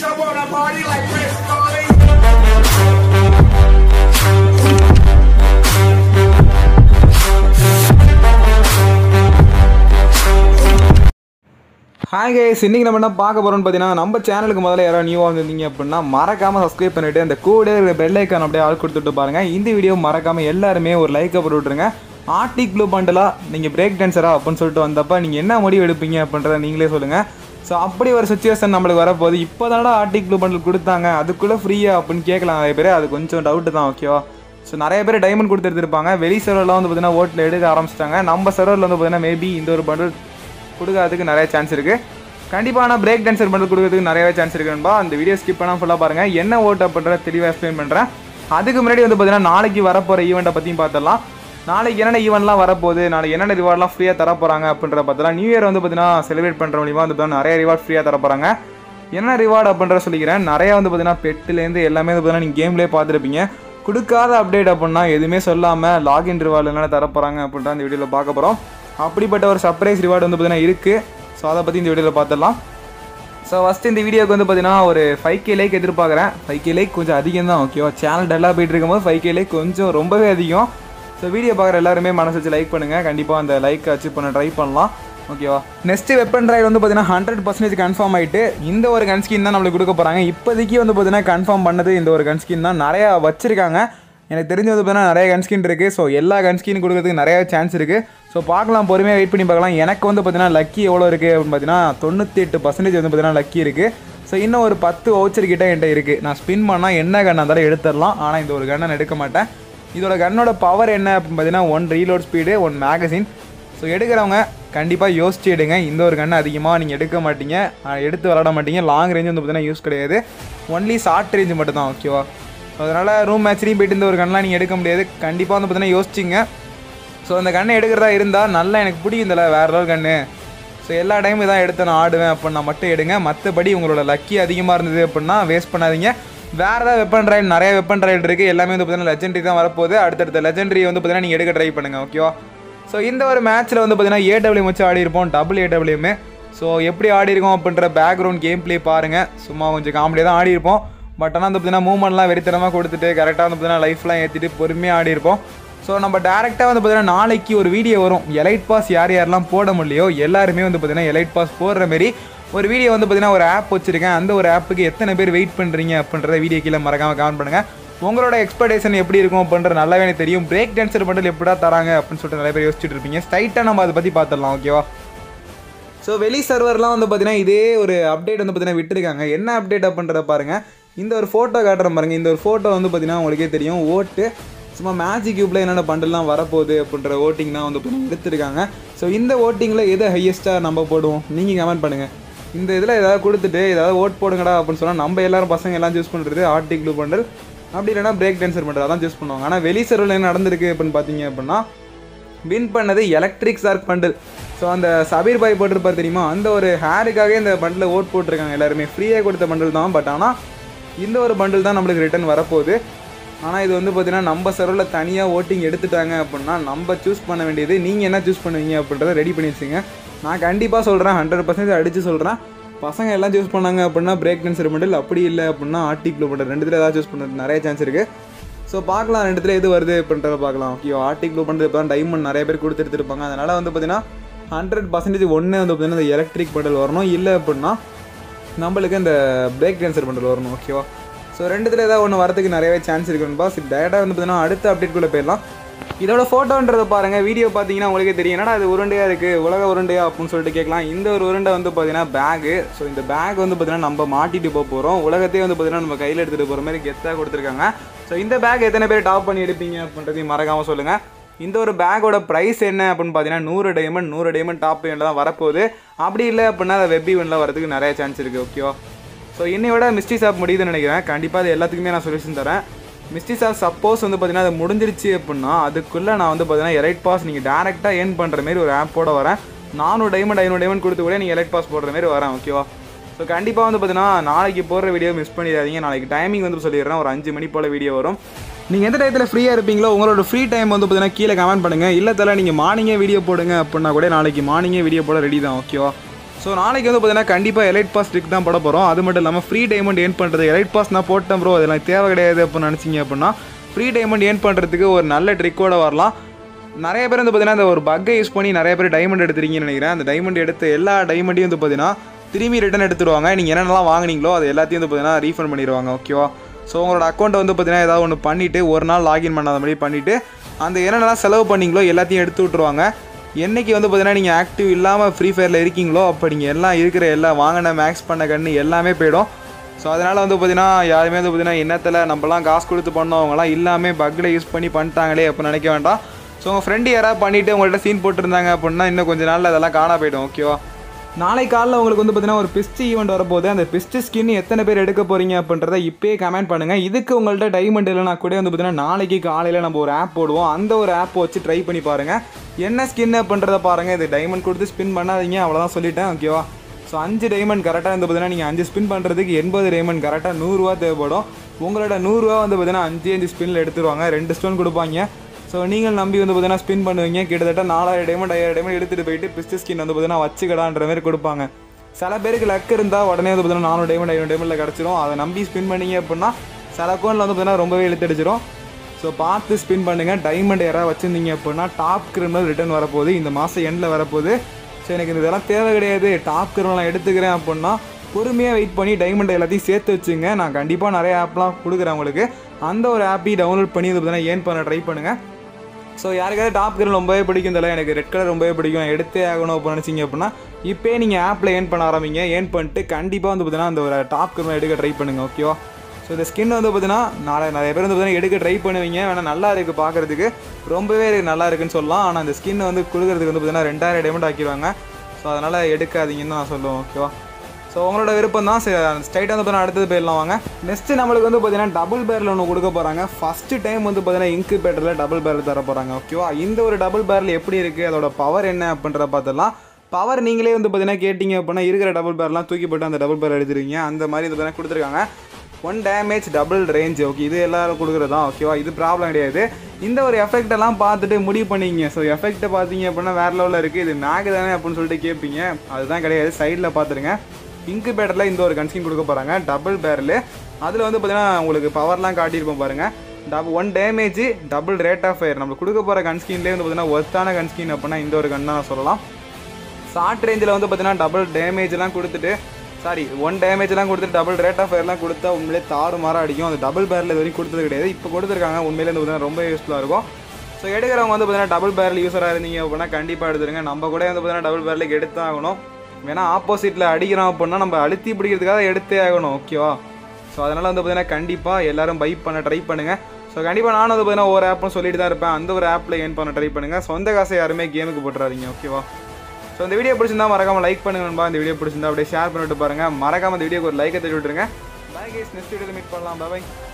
I wanna party like Chris Farley. Hi guys இன்னைக்கு நம்ம என்ன பார்க்க போகிறோம்னு பார்த்தீங்கன்னா நம்ம சேனலுக்கு முதல்ல யாராவது நியூவாக வந்திருந்தீங்க அப்படின்னா மறக்காமல் சப்ஸ்கிரைப் பண்ணிவிட்டு அந்த கூட இருக்கிற பெல் ஐக்கான் அப்படியே ஆள் கொடுத்துட்டு பாருங்க இந்த வீடியோ மறக்காமல் எல்லாருமே ஒரு லைக்கை போட்டு விட்ருங்க ஆர்டிக் ப்ளூ பண்டலாக நீங்கள் பிரேக் டான்ஸரா அப்படின்னு சொல்லிட்டு வந்தப்போ நீங்கள் என்ன முடிவு எடுப்பீங்க அப்படின்றத நீங்களே சொல்லுங்கள் ஸோ அப்படி ஒரு சுச்சுவேஷன் நம்மளுக்கு வரப்போகுது இப்போ தானடா ஆர்டிக் ப்ளூ பண்டல் கொடுத்தாங்க அதுக்குள்ளே ஃப்ரீயாக அப்படின்னு கேட்கலாம் நிறைய பேர் அது கொஞ்சம் டவுட்டு தான் ஓகேவா ஸோ நிறைய பேர் டைமண்ட் கொடுத்து எடுத்திருப்பாங்க வெளி சர்வரில் வந்து பார்த்தீங்கன்னா ஓட்டில் எடுக்க ஆரம்பிச்சிட்டாங்க நம்ம சர்வரில் வந்து பார்த்தீங்கன்னா மேபி இந்த ஒரு பண்டல் கொடுக்கறதுக்கு நிறைய சான்ஸ் இருக்குது கண்டிப்பாக ஆனால் பிரேக் டான்சர் பண்டல் கொடுக்கறதுக்கு நிறையவே சான்ஸ் இருக்குன்பா அந்த வீடியோ ஸ்கிப் பண்ணால் ஃபுல்லாக பாருங்கள் என்ன ஓட் அப்படின்றத தெளிவாக எக்ஸ்பிளைன் பண்ணுறேன் அதுக்கு முன்னாடி வந்து பார்த்தீங்கன்னா நாளைக்கு வரப்போகிற ஈவெண்ட்டை பற்றியும் பார்த்துடலாம் நாளைக்கு என்னென்ன ஈவெண்ட்லாம் வரப்போகுது நாளைக்கு என்னென்ன ரிவார்ட்லாம் ஃப்ரீயாக தர போகிறாங்க அப்படின்றத பார்த்தலாம் நியூ இயர் வந்து பார்த்தீங்கன்னா செலிப்ரேட் பண்ணுற மூலியமாக வந்து பார்த்தீங்கன்னா நிறைய ரிவார்ட் ஃப்ரீயாக தர போகிறாங்க என்ன ரிவார்டு அப்படின்றத சொல்லிக்கிறேன் நிறையா வந்து பார்த்தீங்கன்னா பெட்டுலேருந்து எல்லாமே வந்து பார்த்தீங்கன்னா நீங்கள் கேம்லேயே பார்த்துருப்பீங்க கொடுக்காத அப்டேட் அப்படின்னா எதுவுமே சொல்லாமல் லாகின் ரிவார்டு என்னென்ன தர போகிறாங்க அப்படின்ற அந்த வீடியோவில் பார்க்க போகிறோம் அப்படிப்பட்ட ஒரு சர்ப்ரைஸ் ரிவார்டு வந்து பார்த்தீங்கன்னா இருக்குது ஸோ அதை பற்றி இந்த வீடியோவில் பார்த்துடலாம் ஸோ ஃபஸ்ட்டு இந்த வீடியோக்கு வந்து பார்த்தீங்கன்னா ஒரு ஃபைவ் கே லைக் எதிர்பார்க்குறேன் ஃபைவ் கே லைக் கொஞ்சம் அதிகம் தான் ஓகேவா சேனல் டல்லாக போயிட்டு இருக்கும்போது ஃபைவ் கே லைக் கொஞ்சம் ரொம்பவே அதிகம் ஸோ வீடியோ பார்க்குற எல்லாருமே மனசு வச்சு லைக் பண்ணுங்கள் கண்டிப்பாக அந்த லைக் அச்சீவ் பண்ண ட்ரை பண்ணலாம் ஓகேவா நெக்ஸ்ட் வெப்பன் ட்ரைவ் வந்து பார்த்தீங்கன்னா ஹண்ட்ரட் பர்சன்டேஜ் கன்ஃபார்ம் ஆகிட்டு இந்த ஒரு கன் ஸ்கின் தான் நம்மளுக்கு கொடுக்க போகிறாங்க இப்போதைக்கு வந்து பார்த்தீங்கன்னா கன்ஃபார்ம் பண்ணது இந்த ஒரு கன் ஸ்கின் தான் நிறையா வச்சிருக்காங்க எனக்கு தெரிஞ்சு வந்து பார்த்தீங்கன்னா நிறைய கன் ஸ்கின் இருக்குது ஸோ எல்லா கன் ஸ்கின் கொடுக்கறதுக்கு நிறைய சான்ஸ் இருக்குது ஸோ பார்க்கலாம் பொறுமையாக வெயிட் பண்ணி பார்க்கலாம் எனக்கு வந்து பார்த்தீங்கன்னா லக்கி எவ்வளோ இருக்குது அப்படின்னு பார்த்தீங்கன்னா தொண்ணூற்றி எட்டு பர்சன்டேஜ் வந்து பார்த்தீங்கன்னா லக்கி இருக்குது ஸோ இன்னும் ஒரு பத்து வவுச்சர் கிட்ட என்கிட்ட இருக்குது நான் ஸ்பின் பண்ணால் என்ன கன் இருந்தாலும் எடுத்துடலாம் ஆனால் இந்த ஒரு கன்னை நான் எடுக்க மாட்டேன் இதோட கன்னோட பவர் என்ன அப்படின்னு பார்த்தீங்கன்னா one reload speed one magazine so எடுக்கிறவங்க கண்டிப்பாக யோசிச்சு எடுங்க இந்த ஒரு கன்று அதிகமாக நீங்கள் எடுக்க மாட்டீங்க ஆஹ் எடுத்து விளாட மாட்டீங்க லாங் ரேஞ்ச் வந்து பார்த்தீங்கன்னா யூஸ் கிடையாது ஒன்லி ஷார்ட் ரேஞ்ச் மட்டும் தான் ஓகேவா அதனால் ரூம் மேட்ச்லேயும் போயிட்டு இந்த ஒரு கண்ணெலாம் நீங்கள் எடுக்க முடியாது கண்டிப்பாக வந்து பார்த்தீங்கன்னா யோசிச்சிங்க ஸோ அந்த கண்ணை எடுக்கிறதா இருந்தால் நல்லா எனக்கு பிடிக்குதுல வேறு லெவல் கண்ணு ஸோ எல்லா டைமும் இதான் எடுத்து நான் ஆடுவேன் அப்படின்னா மட்டும் எடுங்க மற்றபடி உங்களோட லக்கி அதிகமாக இருந்தது அப்படின்னா வேஸ்ட் பண்ணாதீங்க வேறு ஏதாவது வெப்பன் ட்ரைல் நிறைய வெப்பன் ட்ரைல் இருக்குது எல்லாமே வந்து பார்த்தீங்கன்னா லெஜெண்டரி தான் வரப்போகுது அடுத்தடுத்த லெஜெண்டரி வந்து பார்த்தீங்கன்னா நீங்கள் எடுக்க ட்ரை பண்ணுங்கள் ஓகேவா ஸோ இந்த ஒரு மேட்ச்சில் வந்து பார்த்தீங்கன்னா ஏடபிள்யூ வச்சு ஆடி இருப்போம் டபுள் ஏடபிள்யூமே ஸோ எப்படி ஆடி இருக்கோம் அப்படின்ற பேக்ரவுண்ட் கேம் ப்ளே பாருங்கள் சும்மா கொஞ்சம் காமெடியாக தான் ஆடி இருப்போம் பட் ஆனால் வந்து பார்த்தீங்கன்னா மூவ்மெண்ட்லாம் வெறித்தனமாக கொடுத்துட்டு கரெக்டாக வந்து பார்த்தீங்கன்னா லைஃப்லாம் ஏற்றிட்டு பொறுமையாக ஆடி இருப்போம் ஸோ நம்ம டேரெக்டாக வந்து பார்த்தீங்கன்னா நாளைக்கு ஒரு வீடியோ வரும் எலைட் பாஸ் யார் யாரெல்லாம் போட முடியலையோ எல்லாருமே வந்து பார்த்தீங்கன்னா எலைட் பாஸ் போடுற மாரி ஒரு வீடியோ வந்து பார்த்தீங்கன்னா ஒரு ஆப் வச்சுருக்கேன் அந்த ஒரு ஆப்புக்கு எத்தனை பேர் வெயிட் பண்ணுறீங்க அப்படின்றத வீடியோ கீழே மறக்காமல் கமெண்ட் பண்ணுங்கள் உங்களோட எக்ஸ்பெக்டேஷன் எப்படி இருக்கும் அப்படின்ற நல்லாவே எனக்கு தெரியும் பிரேக் டான்ஸர் பண்டல் எப்படா தராங்க அப்படின்னு சொல்லிட்டு நிறைய பேர் யோசிச்சுட்டு இருப்பீங்க ஸ்ட்ரைட்டாக நம்ம அதை பற்றி பார்த்துடலாம் ஓகேவா ஸோ வெளி சர்வர்லாம் வந்து பார்த்தீங்கன்னா இதே ஒரு அப்டேட் வந்து பார்த்தீங்கன்னா விட்டுருக்காங்க என்ன அப்டேட் அப்படின்றத பாருங்கள் இந்த ஒரு ஃபோட்டோ காட்டுறேன் பாருங்கள் இந்த ஒரு ஃபோட்டோ வந்து பார்த்தீங்கன்னா உங்களுக்கே தெரியும் ஓட்டு சும்மா மேஜிக் கியூப்பில் என்னென்ன பண்டல்லாம் வரப்போகுது அப்படின்ற ஓட்டிங் தான் வந்து பார்த்தீங்கன்னா எடுத்திருக்காங்க ஸோ இந்த ஓட்டிங்கில் எது ஹையஸ்ட்டாக நம்ம போடுவோம் நீங்கள் கமெண்ட் பண்ணுங்கள் இந்த இதில் ஏதாவது கொடுத்துட்டு ஏதாவது ஓட் போடுங்கடா அப்படின்னு சொன்னால் நம்ம எல்லாரும் பசங்க எல்லாம் சூஸ் பண்ணுறது ஆர்டிக் ப்ளூ பண்டல் அப்படி இல்லைனா பிரேக் டான்சர் பண்ணுறது அதான் சூஸ் பண்ணுவாங்க ஆனால் வெளி சர்வரில் என்ன நடந்திருக்கு அப்படின்னு பார்த்தீங்க அப்படின்னா வின் பண்ணது எலக்ட்ரிக் சார்க் பண்டில் ஸோ அந்த சபீர் பாய் போட்டிருப்பார் தெரியுமா அந்த ஒரு ஹேருக்காகவே இந்த பண்டில் ஓட் போட்டிருக்காங்க எல்லாருமே ஃப்ரீயாக கொடுத்த பண்டில் தான் பட் ஆனால் இந்த ஒரு பண்டில் தான் நம்மளுக்கு ரிட்டர்ன் வரப்போகுது ஆனால் இது வந்து பார்த்தீங்கன்னா நம்ம சர்வரில் தனியாக ஓட்டிங் எடுத்துட்டாங்க அப்படின்னா நம்ம சூஸ் பண்ண வேண்டியது நீங்கள் என்ன சூஸ் பண்ணுவீங்க அப்படின்றத ரெடி பண்ணி வச்சுங்க நான் கண்டிப்பாக சொல்கிறேன் ஹண்ட்ரட் பர்சன்டேஜ் அடித்து சொல்கிறேன் பசங்க எல்லாம் சூஸ் பண்ணாங்க அப்படின்னா பிரேக் டான்சர் பண்டில் அப்படி இல்லை அப்படின்னா ஆர்டிக் ப்ளூ பண்டில் ரெண்டுத்தில் ஏதாவது சூஸ் பண்ணுறது நிறைய சான்ஸ் இருக்குது ஸோ பார்க்கலாம் ரெண்டுத்துல எது வருது அப்படின்றத பார்க்கலாம் ஓகே ஆர்டிக் ப்ளூ பண்ணுறது இப்போ டைமண்ட் நிறைய பேர் கொடுத்துட்டு இருப்பாங்க அதனால் வந்து பார்த்தீங்கன்னா ஹண்ட்ரட் பர்சன்டேஜ் ஒன்று வந்து பார்த்தீங்கன்னா இந்த எலக்ட்ரிக் பண்டல் வரணும் இல்லை அப்படின்னா நம்மளுக்கு இந்த பிரேக் டான்சர் பண்டல் வரணும் ஓகேவா ஸோ ரெண்டுத்துல ஏதாவது ஒன்று வரதுக்கு நிறையவே சான்ஸ் இருக்குன்பா சரி டேரெக்டாக வந்து பார்த்தீங்கன்னா அடுத்த அப்டேட்குள்ளே போயிடலாம் இதோட ஃபோட்டோன்றதை பாருங்கள் வீடியோ பார்த்தீங்கன்னா உங்களுக்கே தெரியும் என்னடா அது உருண்டையாக இருக்குது உலக உருண்டையா அப்படின்னு சொல்லிட்டு கேட்கலாம் இந்த ஒரு உருண்டை வந்து பார்த்தீங்கன்னா பேகு ஸோ இந்த பேக் வந்து பார்த்தீங்கன்னா நம்ம மாட்டிட்டு போக போகிறோம் உலகத்தையே வந்து பார்த்தீங்கன்னா நம்ம கையில் எடுத்துகிட்டு போகிற மாதிரி கெத்தாக கொடுத்துருக்காங்க ஸோ இந்த பேக் எத்தனை பேர் டாப் பண்ணி எடுப்பீங்க அப்படின்றதையும் மறக்காமல் சொல்லுங்கள் இந்த ஒரு பேக்கோட ப்ரைஸ் என்ன அப்படின்னு பார்த்தீங்கன்னா நூறு டைமண்ட் நூறு டைமண்ட் டாப் இவெண்ட்டில் தான் வரப்போகுது அப்படி இல்லை அப்படின்னா அதை வெப் இவெண்ட்டில் வரதுக்கு நிறைய சான்ஸ் இருக்குது ஓகேவா ஸோ இன்னையோட மிஸ்டி ஷாப் முடியுதுன்னு நினைக்கிறேன் கண்டிப்பாக அது எல்லாத்துக்குமே நான் சொல்யூஷன் தரேன் மிஸ்டி ஷாப் சப்போஸ் வந்து பார்த்தீங்கன்னா அது முடிஞ்சிருச்சு அப்படின்னா அதுக்குள்ளே நான் வந்து பார்த்தீங்கன்னா எலைட் பாஸ் நீங்கள் டேரெக்டாக ஏர்ன் பண்ணுற மாதிரி ஒரு ஆப்போட வரேன் நானூறு டைமண்ட் ஐநூறு டைமண்ட் கொடுத்து கூட நீங்கள் எலைட் பாஸ் போடுற மாதிரி வரேன் ஓகேவா ஸோ கண்டிப்பாக வந்து பார்த்தீங்கன்னா நாளைக்கு போடுற வீடியோ மிஸ் பண்ணிடாதீங்க நாளைக்கு டைமிங் வந்து சொல்லிடுறேன் ஒரு அஞ்சு மணி போல் வீடியோ வரும் நீங்கள் எந்த டயத்தில் ஃப்ரீயாக இருப்பீங்களோ உங்களோட ஃப்ரீ டைம் வந்து பார்த்தீங்கன்னா கீழே கமெண்ட் பண்ணுங்கள் இல்லை தலை நீங்கள் மார்னிங்கே வீடியோ போடுங்க அப்படின்னா கூட நாளைக்கு மார்னிங்கே வீடியோ போட ரெடி தான் ஓகேவா ஸோ நாளைக்கு வந்து பார்த்தீங்கன்னா கண்டிப்பாக எலைட் பாஸ் ட்ரிக் தான் போட போகிறோம் அது மட்டும் இல்லாமல் ஃப்ரீ டைமண்ட் ஏர்ன் பண்ணுறது எலைட் பாஸ் நான் போட்டேன் ப்ரோ அதெல்லாம் தேவை கிடையாது அப்படின்னு நினச்சிங்க அப்படின்னா ஃப்ரீ டைமண்ட் ஏர்ன் பண்ணுறதுக்கு ஒரு நல்ல ட்ரிக்கோட வரலாம் நிறைய பேர் வந்து பார்த்தீங்கன்னா இந்த ஒரு பக்கை யூஸ் பண்ணி நிறைய பேர் டைமண்ட் எடுத்துறீங்கன்னு நினைக்கிறேன் அந்த டைமண்ட் எடுத்த எல்லா டைமண்டையும் வந்து பார்த்தீங்கன்னா திரும்பி ரிட்டன் எடுத்துருவாங்க நீங்கள் என்னென்னலாம் வாங்குனீங்களோ அது எல்லாத்தையும் வந்து பார்த்தீங்கன்னா ரீஃபண்ட் பண்ணிடுவாங்க ஓகேவா ஸோ உங்களோட அக்கௌண்ட்டை வந்து பார்த்தீங்கன்னா ஏதாவது ஒன்று பண்ணிவிட்டு ஒரு நாள் லாகின் பண்ணாத மாதிரி பண்ணிவிட்டு அந்த என்னென்னலாம் செலவு பண்ணீங்களோ எல்லாத்தையும் எடுத்து விட்ருவாங்க என்னைக்கு வந்து பார்த்தீங்கன்னா நீங்கள் ஆக்டிவ் இல்லாமல் ஃப்ரீ ஃபயரில் இருக்கீங்களோ அப்போ நீங்கள் எல்லாம் இருக்கிற எல்லா வாங்கின மேக்ஸ் பண்ண கண்ணு எல்லாமே போயிடும் ஸோ அதனால் வந்து பார்த்தீங்கன்னா யாருமே வந்து பார்த்தீங்கன்னா என்னத்தில் நம்மலாம் காசு கொடுத்து பண்ணோம் அவங்கலாம் இல்லாமல் பக்கில் யூஸ் பண்ணி பண்ணிட்டாங்களே அப்படின்னு நினைக்க வேண்டாம் ஸோ உங்கள் ஃப்ரெண்டு யாராவது பண்ணிவிட்டு உங்கள்கிட்ட சீன் போட்டிருந்தாங்க அப்படின்னா இன்னும் கொஞ்சம் நாளில் அதெல்லாம் காணா போயிடும் ஓகேவா நாளை காலைல உங்களுக்கு வந்து பார்த்தீங்கன்னா ஒரு பிஸ்ட் ஈவெண்ட் வரப்போகுது அந்த பிஸ்ட் ஸ்கின் எத்தனை பேர் எடுக்க போகிறீங்க அப்படின்றத இப்போயே கமெண்ட் பண்ணுங்கள் இதுக்கு உங்கள்கிட்ட டைமண்ட் இல்லைனா கூட வந்து பார்த்தீங்கன்னா நாளைக்கு காலையில் நம்ம ஒரு ஆப் போடுவோம் அந்த ஒரு ஆப் வச்சு ட்ரை பண்ணி பாருங்கள் என்ன ஸ்கின் அப்படின்றத பாருங்கள் இது டைமண்ட் கொடுத்து ஸ்பின் பண்ணாதீங்க அவ்வளோதான் சொல்லிட்டேன் ஓகேவா ஸோ அஞ்சு டைமண்ட் கரெக்டாக வந்து பார்த்தீங்கன்னா நீங்கள் அஞ்சு ஸ்பின் பண்ணுறதுக்கு எண்பது டைமண்ட் கரெக்டாக நூறுரூவா தேவைப்படும் உங்களோட நூறுரூவா வந்து பார்த்தீங்கன்னா அஞ்சு அஞ்சு ஸ்பின்னில் எடுத்துருவாங்க ரெண்டு ஸ்டோன் கொடுப்பாங்க ஸோ நீங்கள் நம்பி வந்து பார்த்தீங்கன்னா ஸ்பின் பண்ணுவீங்க கிட்டத்தட்ட நாலாயிரம் டைமண்ட் ஐயாயிரம் டைமண்ட் எடுத்துகிட்டு போயிட்டு பிஸ்ட் ஸ்கின் வந்து பார்த்தீங்கன்னா வச்சுக்கடான்ற மாதிரி கொடுப்பாங்க சில பேருக்கு லக் இருந்தால் உடனே வந்து பார்த்தீங்கன்னா நானூறு டைமண்ட் ஐநூறு டைமண்டில் கிடச்சிரும் அதை நம்பி ஸ்பின் பண்ணீங்க அப்படின்னா சில அக்கௌண்ட்டில் வந்து பார்த்தீங்கன்னா ரொம்பவே இழுத்தடிச்சிரும் ஸோ பார்த்து ஸ்பின் பண்ணுங்கள் டைமண்ட் யாராவது வச்சுருந்தீங்க அப்படின்னா டாப் கிரிமினல் ரிட்டர்ன் வரப்போகுது இந்த மாதம் எண்டில் வரப்போகுது ஸோ எனக்கு இந்த இதெல்லாம் தேவை கிடையாது டாப் கிரிமினல் நான் எடுத்துக்கிறேன் அப்படின்னா பொறுமையாக வெயிட் பண்ணி டைமண்ட் எல்லாத்தையும் சேர்த்து வச்சுங்க நான் கண்டிப்பாக நிறைய ஆப்லாம் கொடுக்குறேன் உங்களுக்கு அந்த ஒரு ஆப்பையும் டவுன்லோட் பண்ணி வந்து பார்த்தீங்கன்னா ஏன் பண்ண ட்ரை பண்ணுங்கள் ஸோ யாருக்காவது டாப் கிரல் ரொம்பவே பிடிக்கும் தெரியல எனக்கு ரெட் கலர் ரொம்பவே பிடிக்கும் நான் எடுத்தே ஆகணும் அப்படின்னு நினச்சிங்க அப்படின்னா இப்போயே நீங்கள் ஆப்பில் ஏர்ன் பண்ண ஆரம்பிங்க ஏர்ன் பண்ணிட்டு கண்டிப்பாக வந்து பார்த்தீங்கன்னா அந்த ஒரு டாப் கிரல் எடுக்க ட்ரை பண்ணுங்க ஓகேவா ஸோ இந்த ஸ்கின் வந்து பார்த்தீங்கன்னா நாளை நிறைய பேர் வந்து பார்த்தீங்கன்னா எடுக்க ட்ரை பண்ணுவீங்க வேணால் நல்லா இருக்குது பார்க்குறதுக்கு ரொம்பவே நல்லா இருக்குன்னு சொல்லலாம் ஆனால் அந்த ஸ்கின் வந்து கொடுக்குறதுக்கு வந்து பார்த்தீங்கன்னா ரெண்டாயிரம் டைமண்ட் ஆக்கிடுவாங்க ஸோ அதனால் எடுக்காதீங்கன்னு தான் நான் சொல்லுவேன் ஓகேவா ஸோ உங்களோட விருப்பம் தான் ஸ்ட்ரைட்டாக வந்து பார்த்தீங்கன்னா அடுத்தது போயிடலாம் வாங்க நெக்ஸ்ட்டு நம்மளுக்கு வந்து பார்த்தீங்கன்னா டபுள் பேரில் ஒன்று கொடுக்க போகிறாங்க ஃபஸ்ட்டு டைம் வந்து பார்த்தீங்கன்னா இங்கு பேட்டரில் டபுள் பேரல் தர போகிறாங்க ஓகேவா இந்த ஒரு டபுள் பேரல் எப்படி இருக்குது அதோட பவர் என்ன அப்படின்றத பார்த்துடலாம் பவர் நீங்களே வந்து பார்த்தீங்கன்னா கேட்டிங்க அப்படின்னா இருக்கிற டபுள் பேர்லாம் தூக்கி போட்டு அந்த டபுள் பேர் எடுத்துருவீங்க அந்த மாதிரி வந்து பார்த்தீங்கன்னா கொடுத்துருக்காங்க one damage double range okay இது எல்லாரும் கொடுக்குறது தான் ஓகேவா இது ப்ராப்ளம் கிடையாது இந்த ஒரு எஃபெக்ட் எல்லாம் பார்த்துட்டு முடிவு பண்ணிங்க ஸோ எஃபெக்ட்டை பார்த்தீங்க அப்படின்னா வேறு லெவலில் இருக்குது இது மேக் தானே அப்படின்னு சொல்லிட்டு கேட்பீங்க அதுதான் கிடையாது சைடில் பார்த்துருங்க பிங்க் பேட்டரில் இந்த ஒரு கன்ஸ்கின் கொடுக்க போகிறாங்க டபுள் பேரல் அதில் வந்து பார்த்தீங்கன்னா உங்களுக்கு பவர்லாம் காட்டியிருப்போம் பாருங்கள் double one damage double rate of fire நம்மளுக்கு கொடுக்க போகிற கன்ஸ்கின்லேயே வந்து பார்த்தீங்கன்னா ஒர்த்தான கன்ஸ்கின் அப்படின்னா இந்த ஒரு கன் தான் சொல்லலாம் ஷார்ட் ரேஞ்சில் வந்து பார்த்தீங்கன்னா டபுள் டேமேஜ்லாம் கொடுத்துட்டு சாரி ஒன் டேமேஜ்லாம் கொடுத்துட்டு டபுள் ரேட் ஆஃப் ஃபயர்லாம் கொடுத்தா உண்மையிலே தாறு மாற அடிக்கும் அது டபுள் பேரில் இது வரைக்கும் கொடுத்தது கிடையாது இப்போ கொடுத்துருக்காங்க உண்மையிலே வந்து பார்த்தீங்கன்னா ரொம்ப யூஸ்ஃபுல்லாக இருக்கும் ஸோ எடுக்கிறவங்க வந்து பார்த்தீங்கன்னா டபுள் பேரல் யூஸராக இருந்தீங்க அப்படின்னா கண்டிப்பாக எடுத்துருங்க நம்ம கூட வந்து பார்த்தீங்கன்னா டபுள் பேரலுக்கு எடுத்தான் ஆகணும் ஏன்னா ஆப்போசிட்டில் அடிக்கிறோம் அப்படின்னா நம்ம அழுத்தி பிடிக்கிறதுக்காக எடுத்தே ஆகணும் ஓகேவா ஸோ அதனால் வந்து பார்த்தீங்கன்னா கண்டிப்பாக எல்லாரும் பை பண்ண ட்ரை பண்ணுங்கள் ஸோ கண்டிப்பாக நானும் வந்து பார்த்தீங்கன்னா ஒரு ஆப்பும் சொல்லிட்டு தான் இருப்பேன் அந்த ஒரு ஆப்பில் ஏன் பண்ண ட்ரை பண்ணுங்கள் சொந்த காசை யாருமே கேமுக்கு போட்டுறாதீங்க ஓகேவா ஸோ இந்த வீடியோ பிடிச்சிருந்தா மறக்காம லைக் பண்ணுங்க நண்பா இந்த வீடியோ பிடிச்சிருந்தா அப்படியே ஷேர் பண்ணிட்டு பாருங்க மறக்காம இந்த வீடியோக்கு ஒரு லைக்கை தட்டி விட்டுருங்க பை கேஸ் நெக்ஸ்ட் வீடியோவில் மீட் பண்ணலாம் பாய்